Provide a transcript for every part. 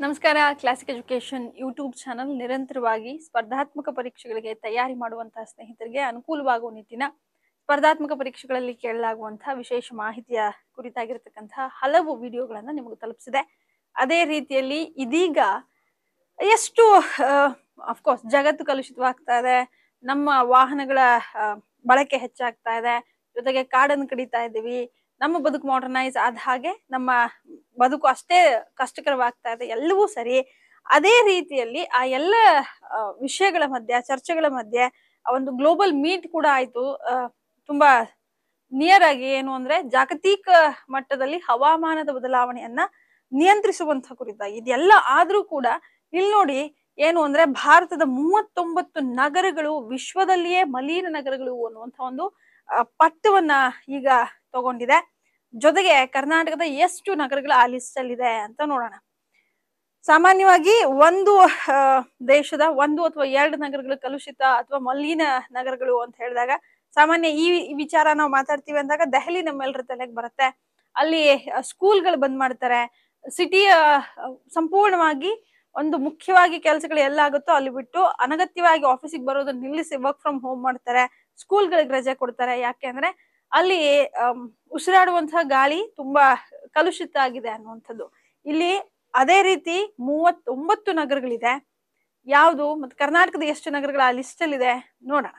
ನಮಸ್ಕಾರ classic education YouTube channel ನಿರಂತರವಾಗಿ ಸ್ಪರ್ಧಾತ್ಮಕ ಪರೀಕ್ಷೆಗಳಿಗೆ ತಯಾರಿ ಮಾಡುವಂತಹ ಸ್ನೇಹಿತರಿಗೆ ಅನುಕೂಲವಾಗುವ ನಿಟ್ಟಿನ ಸ್ಪರ್ಧಾತ್ಮಕ ಪರೀಕ್ಷೆಗಳಲ್ಲಿ ಕೇಳಲಾಗುವಂತಹ ವಿಶೇಷ ಮಾಹಿತಿಯ ಕುರಿತಾಗಿರ್ತಕ್ಕಂತಹ ಹಲವು ವಿಡಿಯೋಗಳನ್ನ ನಿಮಗೆ ತಲುಪಿಸಿದೆ ಅದೇ ರೀತಿಯಲ್ಲಿ ಇದೀಗ ಎಷ್ಟು ಅಫ್ಕೋರ್ಸ್ ಜಗತ್ತು ಕಲುಷಿತವಾಗ್ತಾ ಇದೆ ನಮ್ಮ ವಾಹನಗಳ ಆ, ಬಳಕೆ ಹೆಚ್ಚಾಗ್ತಾ ಇದೆ ಜೊತೆಗೆ ಕಾಡನ್ನು ಕಡಿತಾ ಇದ್ದೀವಿ ನಮ್ಮ ಬದುಕು ಮಾಡರ್ನೈಸ್ ಆದ ಹಾಗೆ ನಮ್ಮ ಬದುಕು ಅಷ್ಟೇ ಕಷ್ಟಕರವಾಗ್ತಾ ಇದೆ ಎಲ್ಲವೂ ಸರಿ ಅದೇ ರೀತಿಯಲ್ಲಿ ಆ ಎಲ್ಲ ಆ, ವಿಷಯಗಳ ಮಧ್ಯೆ ಚರ್ಚೆಗಳ ಮಧ್ಯೆ ಆ ಒಂದು ಗ್ಲೋಬಲ್ ಮೀಟ್ ಕೂಡ ಆಯ್ತು ಆ, ತುಂಬಾ ನಿಯರ್ ಆಗಿ ಏನು ಅಂದ್ರೆ ಜಾಗತಿಕ ಮಟ್ಟದಲ್ಲಿ ಹವಾಮಾನದ ಬದಲಾವಣೆಯನ್ನ ನಿಯಂತ್ರಿಸುವಂತಹ ಕುರಿತಾಗಿ ಇದೆಲ್ಲ ಆದ್ರೂ ಕೂಡ ಇಲ್ಲಿ ನೋಡಿ ಏನು ಅಂದ್ರೆ ಭಾರತದ ಮೂವತ್ತೊಂಬತ್ತು ನಗರಗಳು ವಿಶ್ವದಲ್ಲಿಯೇ ಮಲಿನ ನಗರಗಳು ಅನ್ನುವಂಥ ಒಂದು ಆ, ಪಟ್ಟವನ್ನ ಈಗ ತಗೊಂಡಿದೆ ಜೊತೆಗೆ ಕರ್ನಾಟಕದ ಎಷ್ಟು ನಗರಗಳು ಆ ಲಿಸ್ಟ್ ಅಲ್ಲಿ ಇದೆ ಅಂತ ನೋಡೋಣ ಸಾಮಾನ್ಯವಾಗಿ ಒಂದು ಆ, ದೇಶದ ಒಂದು ಅಥವಾ ಎರಡು ನಗರಗಳು ಕಲುಷಿತ ಅಥವಾ ಮಲಿನ ನಗರಗಳು ಅಂತ ಹೇಳಿದಾಗ ಸಾಮಾನ್ಯ ಈ ಈ ವಿಚಾರ ನಾವು ಮಾತಾಡ್ತೀವಿ ಅಂದಾಗ ದೆಹಲಿ ನಮ್ಮೆಲ್ಲರ ತಲೆಗೆ ಬರುತ್ತೆ ಅಲ್ಲಿ ಸ್ಕೂಲ್ಗಳು ಬಂದ್ ಮಾಡ್ತಾರೆ ಸಿಟಿಯ ಸಂಪೂರ್ಣವಾಗಿ ಒಂದು ಮುಖ್ಯವಾಗಿ ಕೆಲಸಗಳು ಎಲ್ಲಾಗುತ್ತೋ ಅಲ್ಲಿ ಬಿಟ್ಟು ಅನಗತ್ಯವಾಗಿ ಆಫೀಸಿಗೆ ಬರೋದನ್ನ ನಿಲ್ಲಿಸಿ ವರ್ಕ್ ಫ್ರಮ್ ಹೋಮ್ ಮಾಡ್ತಾರೆ ಸ್ಕೂಲ್ಗಳಿಗೆ ರಜೆ ಕೊಡ್ತಾರೆ ಯಾಕೆ ಅಂದ್ರೆ ಅಲ್ಲಿ ಆಮ್, ಉಸಿರಾಡುವಂತಹ ಗಾಳಿ ತುಂಬಾ ಕಲುಷಿತ ಆಗಿದೆ ಅನ್ನುವಂಥದ್ದು ಇಲ್ಲಿ ಅದೇ ರೀತಿ ಮೂವತ್ತೊಂಬತ್ತು ನಗರಗಳಿದೆ ಯಾವುದು ಮತ್ತೆ ಕರ್ನಾಟಕದ ಎಷ್ಟು ನಗರಗಳ ಆ ಲಿಸ್ಟ್ ಅಲ್ಲಿ ಇದೆ ನೋಡೋಣ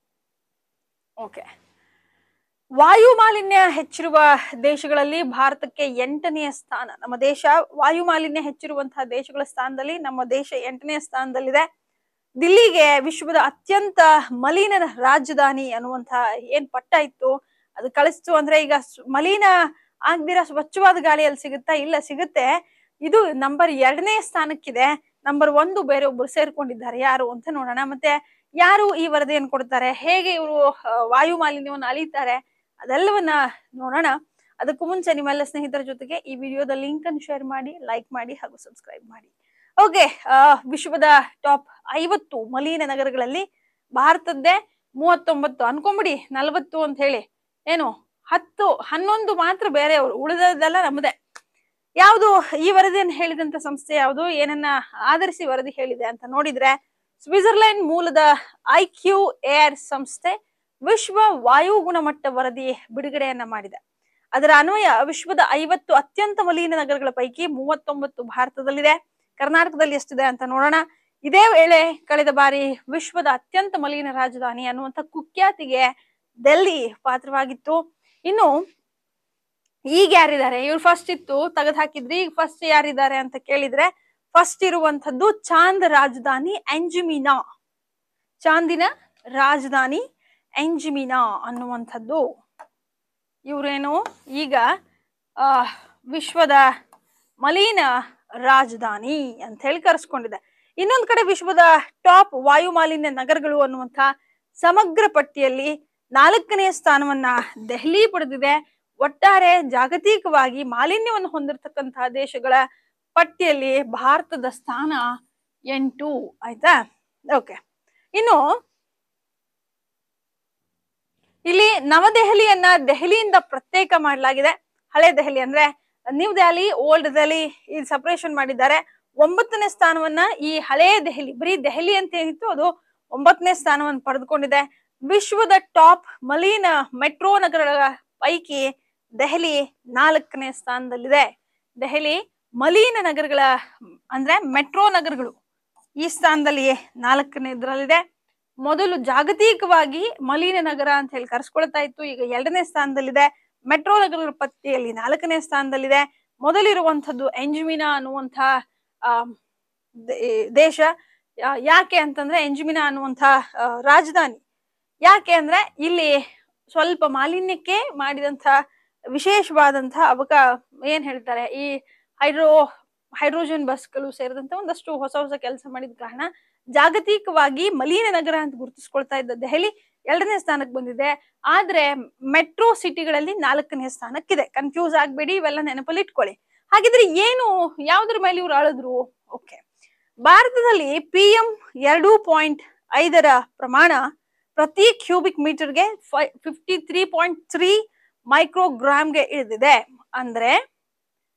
ಓಕೆ ವಾಯು ಮಾಲಿನ್ಯ ಹೆಚ್ಚಿರುವ ದೇಶಗಳಲ್ಲಿ ಭಾರತಕ್ಕೆ ಎಂಟನೆಯ ಸ್ಥಾನ ನಮ್ಮ ದೇಶ ವಾಯು ಮಾಲಿನ್ಯ ಹೆಚ್ಚಿರುವಂತಹ ದೇಶಗಳ ಸ್ಥಾನದಲ್ಲಿ ನಮ್ಮ ದೇಶ ಎಂಟನೆಯ ಸ್ಥಾನದಲ್ಲಿದೆ ದಿಲ್ಲಿಗೆ ವಿಶ್ವದ ಅತ್ಯಂತ ಮಲಿನ ರಾಜಧಾನಿ ಅನ್ನುವಂತಹ ಏನ್ ಪಟ್ಟ ಇತ್ತು ಅದು ಕಳಿಸ್ತು ಅಂದ್ರೆ ಈಗ ಸ್- ಮಲಿನ ಆಗ್ದಿರ ಸ್ವಚ್ಛವಾದ ಗಾಳಿ ಅಲ್ಲಿ ಸಿಗುತ್ತಾ ಇಲ್ಲ ಸಿಗುತ್ತೆ ಇದು ನಂಬರ್ ಎರಡನೇ ಸ್ಥಾನಕ್ಕಿದೆ ನಂಬರ್ ಒಂದು ಬೇರೆ ಒಬ್ರು ಸೇರ್ಕೊಂಡಿದ್ದಾರೆ ಯಾರು ಅಂತ ನೋಡೋಣ ಮತ್ತೆ ಯಾರು ಈ ವರದಿಯನ್ನು ಕೊಡ್ತಾರೆ ಹೇಗೆ ಇವರು ವಾಯು ಮಾಲಿನ್ಯವನ್ನು ಅಳಿತಾರೆ ಅದೆಲ್ಲವನ್ನ ನೋಡೋಣ ಅದಕ್ಕೂ ಮುಂಚೆ ನಿಮ್ಮೆಲ್ಲ ಸ್ನೇಹಿತರ ಜೊತೆಗೆ ಈ ವಿಡಿಯೋದ ಲಿಂಕ್ ಅನ್ನು ಶೇರ್ ಮಾಡಿ ಲೈಕ್ ಮಾಡಿ ಹಾಗೂ ಸಬ್ಸ್ಕ್ರೈಬ್ ಮಾಡಿ ಓಕೆ ವಿಶ್ವದ ಟಾಪ್ ಐವತ್ತು ಮಲಿನ ನಗರಗಳಲ್ಲಿ ಭಾರತದ್ದೇ ಮೂವತ್ತೊಂಬತ್ತು ಅನ್ಕೊಂಬಿಡಿ ನಲವತ್ತು ಅಂತ ಹೇಳಿ ಏನು ಹತ್ತು ಹನ್ನೊಂದು ಮಾತ್ರ ಬೇರೆಯವರು ಉಳಿದದೆಲ್ಲ ನಮ್ಮದೇ ಯಾವುದು ಈ ವರದಿಯನ್ನು ಹೇಳಿದಂತ ಸಂಸ್ಥೆ ಯಾವುದು ಏನನ್ನ ಆಧರಿಸಿ ವರದಿ ಹೇಳಿದೆ ಅಂತ ನೋಡಿದ್ರೆ ಸ್ವಿಟ್ಜರ್ಲೆಂಡ್ ಮೂಲದ ಐ ಕ್ಯೂ ಏರ್ ಸಂಸ್ಥೆ ವಿಶ್ವ ವಾಯು ಗುಣಮಟ್ಟ ವರದಿ ಬಿಡುಗಡೆಯನ್ನ ಮಾಡಿದೆ ಅದರ ಅನ್ವಯ ವಿಶ್ವದ ಐವತ್ತು ಅತ್ಯಂತ ಮಲಿನ ನಗರಗಳ ಪೈಕಿ ಮೂವತ್ತೊಂಬತ್ತು ಭಾರತದಲ್ಲಿದೆ ಕರ್ನಾಟಕದಲ್ಲಿ ಎಷ್ಟಿದೆ ಅಂತ ನೋಡೋಣ ಇದೇ ವೇಳೆ ಕಳೆದ ಬಾರಿ ವಿಶ್ವದ ಅತ್ಯಂತ ಮಲಿನ ರಾಜಧಾನಿ ಅನ್ನುವಂಥ ಕುಖ್ಯಾತಿಗೆ ಡೆಲ್ಲಿ ಪಾತ್ರವಾಗಿತ್ತು ಇನ್ನು ಈಗ ಯಾರಿದ್ದಾರೆ ಇವ್ರು ಫಸ್ಟ್ ಇತ್ತು ತೆಗೆದು ಹಾಕಿದ್ರಿ ಈಗ ಫಸ್ಟ್ ಯಾರಿದ್ದಾರೆ ಅಂತ ಕೇಳಿದ್ರೆ ಫಸ್ಟ್ ಇರುವಂತದ್ದು ಚಾಂದ್ ರಾಜಧಾನಿ ಎಂಜಿಮಿನಾ ಚಾಂದಿನ ರಾಜಧಾನಿ ಎಂಜಿಮಿನಾ ಅನ್ನುವಂಥದ್ದು ಇವ್ರೇನು ಈಗ ಆ ವಿಶ್ವದ ಮಲಿನ ರಾಜಧಾನಿ ಅಂತ ಹೇಳಿ ಕರೆಸ್ಕೊಂಡಿದೆ ಇನ್ನೊಂದ್ ಕಡೆ ವಿಶ್ವದ ಟಾಪ್ ವಾಯು ಮಾಲಿನ್ಯ ನಗರಗಳು ಅನ್ನುವಂಥ ಸಮಗ್ರ ಪಟ್ಟಿಯಲ್ಲಿ ನಾಲ್ಕನೇ ಸ್ಥಾನವನ್ನ ದೆಹಲಿ ಪಡೆದಿದೆ ಒಟ್ಟಾರೆ ಜಾಗತಿಕವಾಗಿ ಮಾಲಿನ್ಯವನ್ನು ಹೊಂದಿರತಕ್ಕಂತಹ ದೇಶಗಳ ಪಟ್ಟಿಯಲ್ಲಿ ಭಾರತದ ಸ್ಥಾನ ಎಂಟು ಆಯ್ತಾ ಓಕೆ ಇನ್ನು ಇಲ್ಲಿ ನವದೆಹಲಿಯನ್ನ ದೆಹಲಿಯಿಂದ ಪ್ರತ್ಯೇಕ ಮಾಡಲಾಗಿದೆ ಹಳೆ ದೆಹಲಿ ಅಂದ್ರೆ ನ್ಯೂ ದೆಹಲಿ ಓಲ್ಡ್ ದೆಹಲಿ ಈ ಸಪರೇಷನ್ ಮಾಡಿದ್ದಾರೆ ಒಂಬತ್ತನೇ ಸ್ಥಾನವನ್ನ ಈ ಹಳೆ ದೆಹಲಿ ಬರೀ ದೆಹಲಿ ಅಂತ ಏನಿತ್ತು ಅದು ಒಂಬತ್ತನೇ ಸ್ಥಾನವನ್ನು ಪಡೆದುಕೊಂಡಿದೆ ವಿಶ್ವದ ಟಾಪ್ ಮಲಿನ ಮೆಟ್ರೋ ನಗರಗಳ ಪೈಕಿ ದೆಹಲಿ ನಾಲ್ಕನೇ ಸ್ಥಾನದಲ್ಲಿದೆ ದೆಹಲಿ ಮಲಿನ ನಗರಗಳ ಅಂದ್ರೆ ಮೆಟ್ರೋ ನಗರಗಳು ಈ ಸ್ಥಾನದಲ್ಲಿ ನಾಲ್ಕನೇ ಇದರಲ್ಲಿದೆ ಮೊದಲು ಜಾಗತಿಕವಾಗಿ ಮಲಿನ ನಗರ ಅಂತ ಹೇಳಿ ಕರೆಸ್ಕೊಳ್ತಾ ಇತ್ತು ಈಗ ಎರಡನೇ ಸ್ಥಾನದಲ್ಲಿದೆ ಮೆಟ್ರೋ ನಗರಗಳ ಪಟ್ಟಿಯಲ್ಲಿ ನಾಲ್ಕನೇ ಸ್ಥಾನದಲ್ಲಿದೆ ಮೊದಲಿರುವಂಥದ್ದು ಎಂಜುಮಿನಾ ಅನ್ನುವಂಥ ಆ, ದೇ- ದೇಶ ಯಾ- ಯಾಕೆ ಅಂತಂದ್ರೆ ಎಂಜುಮಿನಾ ಅನ್ನುವಂಥ ಆ, ರಾಜಧಾನಿ ಯಾಕೆ ಅಂದ್ರೆ ಇಲ್ಲಿ ಸ್ವಲ್ಪ ಮಾಲಿನ್ಯಕ್ಕೆ ಮಾಡಿದಂಥ ವಿಶೇಷವಾದಂಥ ಅವಕ ಏನ್ ಹೇಳ್ತಾರೆ ಈ ಹೈಡ್ರೋ ಹೈಡ್ರೋಜನ್ ಬಸ್ಗಳು ಸೇರಿದಂತೆ ಒಂದಷ್ಟು ಹೊಸ ಹೊಸ ಕೆಲಸ ಮಾಡಿದ ಕಾರಣ ಜಾಗತಿಕವಾಗಿ ಮಲಿನ ನಗರ ಅಂತ ಗುರುತಿಸ್ಕೊಳ್ತಾ ಇದ್ದ ದೆಹಲಿ ಎರಡನೇ ಸ್ಥಾನಕ್ಕೆ ಬಂದಿದೆ ಆದ್ರೆ ಮೆಟ್ರೋ ಸಿಟಿಗಳಲ್ಲಿ ನಾಲ್ಕನೇ ಸ್ಥಾನಕ್ಕಿದೆ ಕನ್ಫ್ಯೂಸ್ ಆಗ್ಬೇಡಿ ಇವೆಲ್ಲ ನೆನಪಲ್ಲಿ ಇಟ್ಕೊಳ್ಳಿ ಹಾಗಿದ್ರೆ ಏನು ಯಾವ್ದ್ರ ಮೇಲೆ ಇವ್ರು ಆಳಿದ್ರು ಓಕೆ ಭಾರತದಲ್ಲಿ ಪಿ ಎಂ ಎರಡು ಪಾಯಿಂಟ್ ಐದರ ಪ್ರಮಾಣ ಪ್ರತಿ ಕ್ಯೂಬಿಕ್ ಮೀಟರ್ಗೆ ಫಿಫ್ಟಿ ತ್ರೀ ಪಾಯಿಂಟ್ ತ್ರೀ ಮೈಕ್ರೋಗ್ರಾಮ್ಗೆ ಇಳಿದಿದೆ ಅಂದ್ರೆ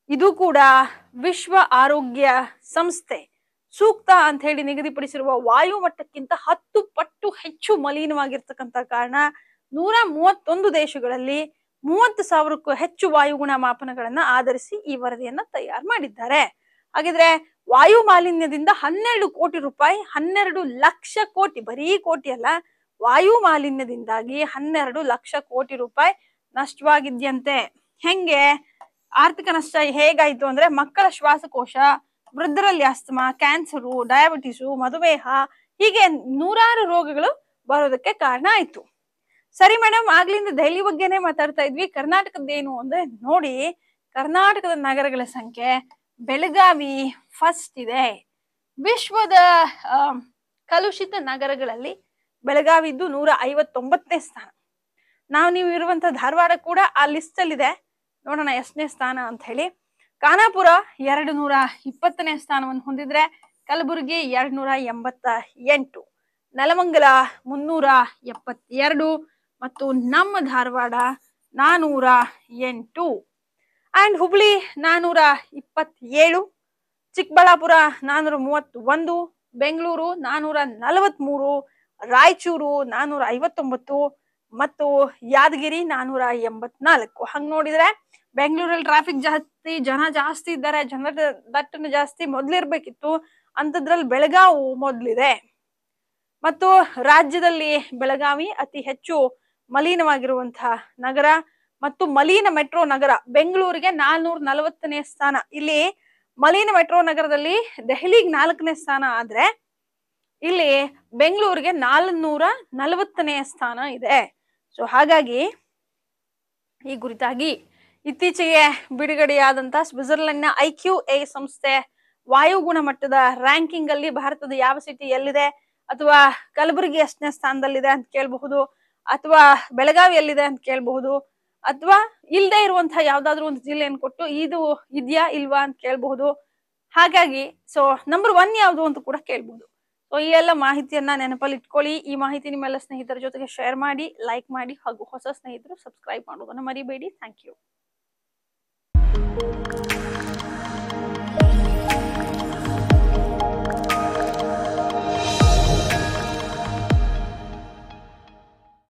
ಇದು ಕೂಡ ವಿಶ್ವ ಆರೋಗ್ಯ ಸಂಸ್ಥೆ ಸೂಕ್ತ ಅಂತ ಹೇಳಿ ನಿಗದಿಪಡಿಸಿರುವ ವಾಯು ಮಟ್ಟಕ್ಕಿಂತ ಹತ್ತು ಪಟ್ಟು ಹೆಚ್ಚು ಮಲಿನವಾಗಿರ್ತಕ್ಕಂಥ ಕಾರಣ ನೂರ ಮೂವತ್ತೊಂದು ದೇಶಗಳಲ್ಲಿ ಮೂವತ್ತು ಸಾವಿರಕ್ಕೂ ಹೆಚ್ಚು ವಾಯುಗುಣ ಮಾಪನಗಳನ್ನ ಆಧರಿಸಿ ಈ ವರದಿಯನ್ನ ತಯಾರು ಮಾಡಿದ್ದಾರೆ ಹಾಗಿದ್ರೆ ವಾಯು ಮಾಲಿನ್ಯದಿಂದ ಹನ್ನೆರಡು ಕೋಟಿ ರೂಪಾಯಿ ಹನ್ನೆರಡು ಲಕ್ಷ ಕೋಟಿ ಬರೀ ಕೋಟಿ ಅಲ್ಲ ವಾಯು ಮಾಲಿನ್ಯದಿಂದಾಗಿ ಹನ್ನೆರಡು ಲಕ್ಷ ಕೋಟಿ ರೂಪಾಯಿ ನಷ್ಟವಾಗಿದ್ಯಂತೆ ಹೆಂಗೆ ಆರ್ಥಿಕ ನಷ್ಟ ಹೇಗಾಯ್ತು ಅಂದ್ರೆ ಮಕ್ಕಳ ಶ್ವಾಸಕೋಶ ವೃದ್ಧರಲ್ಲಿ ಅಸ್ತಮಾ ಕ್ಯಾನ್ಸರು ಡಯಾಬಿಟಿಸು ಮಧುಮೇಹ ಹೀಗೆ ನೂರಾರು ರೋಗಗಳು ಬರೋದಕ್ಕೆ ಕಾರಣ ಆಯ್ತು ಸರಿ ಮೇಡಮ್ ಆಗ್ಲಿಂದ ದೆಹಲಿ ಬಗ್ಗೆನೇ ಮಾತಾಡ್ತಾ ಇದ್ವಿ ಕರ್ನಾಟಕದ್ದೇನು ಅಂದ್ರೆ ನೋಡಿ ಕರ್ನಾಟಕದ ನಗರಗಳ ಸಂಖ್ಯೆ ಬೆಳಗಾವಿ ಫಸ್ಟ್ ಇದೆ ವಿಶ್ವದ ಆ, ಕಲುಷಿತ ನಗರಗಳಲ್ಲಿ ಬೆಳಗಾವಿದ್ದು ನೂರ ಐವತ್ತೊಂಬತ್ತನೇ ಸ್ಥಾನ ನಾವು ನೀವು ಇರುವಂತ ಧಾರವಾಡ ಕೂಡ ಆ ಲಿಸ್ಟ್ ಅಲ್ಲಿ ಇದೆ ನೋಡೋಣ ಎಷ್ಟನೇ ಸ್ಥಾನ ಅಂತ ಹೇಳಿ ಖಾನಾಪುರ ಎರಡು ನೂರ ಇಪ್ಪತ್ತನೇ ಸ್ಥಾನವನ್ನು ಹೊಂದಿದ್ರೆ ಕಲಬುರಗಿ ಎರಡ್ ನೂರ ಎಂಬತ್ತ ಎಂಟು ನೆಲಮಂಗಲ ಮುನ್ನೂರ ಎಪ್ಪತ್ತೆರಡು ಮತ್ತು ನಮ್ಮ ಧಾರವಾಡ ನಾನೂರ ಎಂಟು ಅಂಡ್ ಹುಬ್ಳಿ ನಾನೂರ ಇಪ್ಪತ್ತೇಳು ಚಿಕ್ಕಬಳ್ಳಾಪುರ ನಾನೂರ ಮೂವತ್ತೊಂದು ಬೆಂಗಳೂರು ನಾನೂರ ನಲವತ್ಮೂರು ರಾಯಚೂರು ನಾನೂರ ಐವತ್ತೊಂಬತ್ತು ಮತ್ತು ಯಾದಗಿರಿ ನಾನೂರ ಎಂಬತ್ನಾಲ್ಕು ಹಂಗ್ ನೋಡಿದ್ರೆ ಬೆಂಗಳೂರಲ್ಲಿ ಟ್ರಾಫಿಕ್ ಜಾಸ್ತಿ ಜನ ಜಾಸ್ತಿ ಇದ್ದಾರೆ ಜನರ ದಟ್ಟಣೆ ಜಾಸ್ತಿ ಮೊದ್ಲಿರ್ಬೇಕಿತ್ತು ಅಂಥದ್ರಲ್ಲಿ ಬೆಳಗಾವು ಮೊದ್ಲಿದೆ ಮತ್ತು ರಾಜ್ಯದಲ್ಲಿ ಬೆಳಗಾವಿ ಅತಿ ಹೆಚ್ಚು ಮಲಿನವಾಗಿರುವಂತಹ ನಗರ ಮತ್ತು ಮಲಿನ ಮೆಟ್ರೋ ನಗರ ಬೆಂಗಳೂರಿಗೆ ನಾಲ್ನೂರ ನಲವತ್ತನೇ ಸ್ಥಾನ ಇಲ್ಲಿ ಮಲಿನ ಮೆಟ್ರೋ ನಗರದಲ್ಲಿ ದೆಹಲಿಗೆ ನಾಲ್ಕನೇ ಸ್ಥಾನ ಆದ್ರೆ ಇಲ್ಲಿ ಬೆಂಗಳೂರಿಗೆ ನಾಲ್ನೂರ ನಲವತ್ತನೇ ಸ್ಥಾನ ಇದೆ ಸೊ ಹಾಗಾಗಿ ಈ ಕುರಿತಾಗಿ ಇತ್ತೀಚೆಗೆ ಬಿಡುಗಡೆಯಾದಂತ ಸ್ವಿಟ್ಜರ್ಲೆಂಡ್ನ ಐ ಕ್ಯೂ ಎ ಸಂಸ್ಥೆ ವಾಯು ಗುಣಮಟ್ಟದ ರ್ಯಾಂಕಿಂಗ್ ಅಲ್ಲಿ ಭಾರತದ ಯಾವ ಸಿಟಿ ಎಲ್ಲಿದೆ ಅಥವಾ ಕಲಬುರಗಿ ಎಷ್ಟನೇ ಸ್ಥಾನದಲ್ಲಿದೆ ಅಂತ ಕೇಳಬಹುದು ಅಥವಾ ಬೆಳಗಾವಿ ಎಲ್ಲಿದೆ ಅಂತ ಕೇಳಬಹುದು ಅಥವಾ ಇಲ್ಲದೆ ಇರುವಂತಹ ಯಾವ್ದಾದ್ರು ಒಂದು ಜಿಲ್ಲೆಯನ್ನು ಕೊಟ್ಟು ಇದು ಇದೆಯಾ ಇಲ್ವಾ ಅಂತ ಕೇಳಬಹುದು ಹಾಗಾಗಿ ಸೊ ನಂಬರ್ ಒನ್ ಯಾವುದು ಅಂತ ಕೂಡ ಕೇಳಬಹುದು ಸೊ ಈ ಎಲ್ಲ ಮಾಹಿತಿಯನ್ನ ನೆನಪಲ್ಲಿ ಇಟ್ಕೊಳ್ಳಿ ಈ ಮಾಹಿತಿ ನಿಮ್ಮೆಲ್ಲ ಸ್ನೇಹಿತರ ಜೊತೆಗೆ ಶೇರ್ ಮಾಡಿ ಲೈಕ್ ಮಾಡಿ ಹಾಗೂ ಹೊಸ ಸ್ನೇಹಿತರು ಸಬ್ಸ್ಕ್ರೈಬ್ ಮಾಡೋದನ್ನ ಮರಿಬೇಡಿ ಥ್ಯಾಂಕ್ ಯು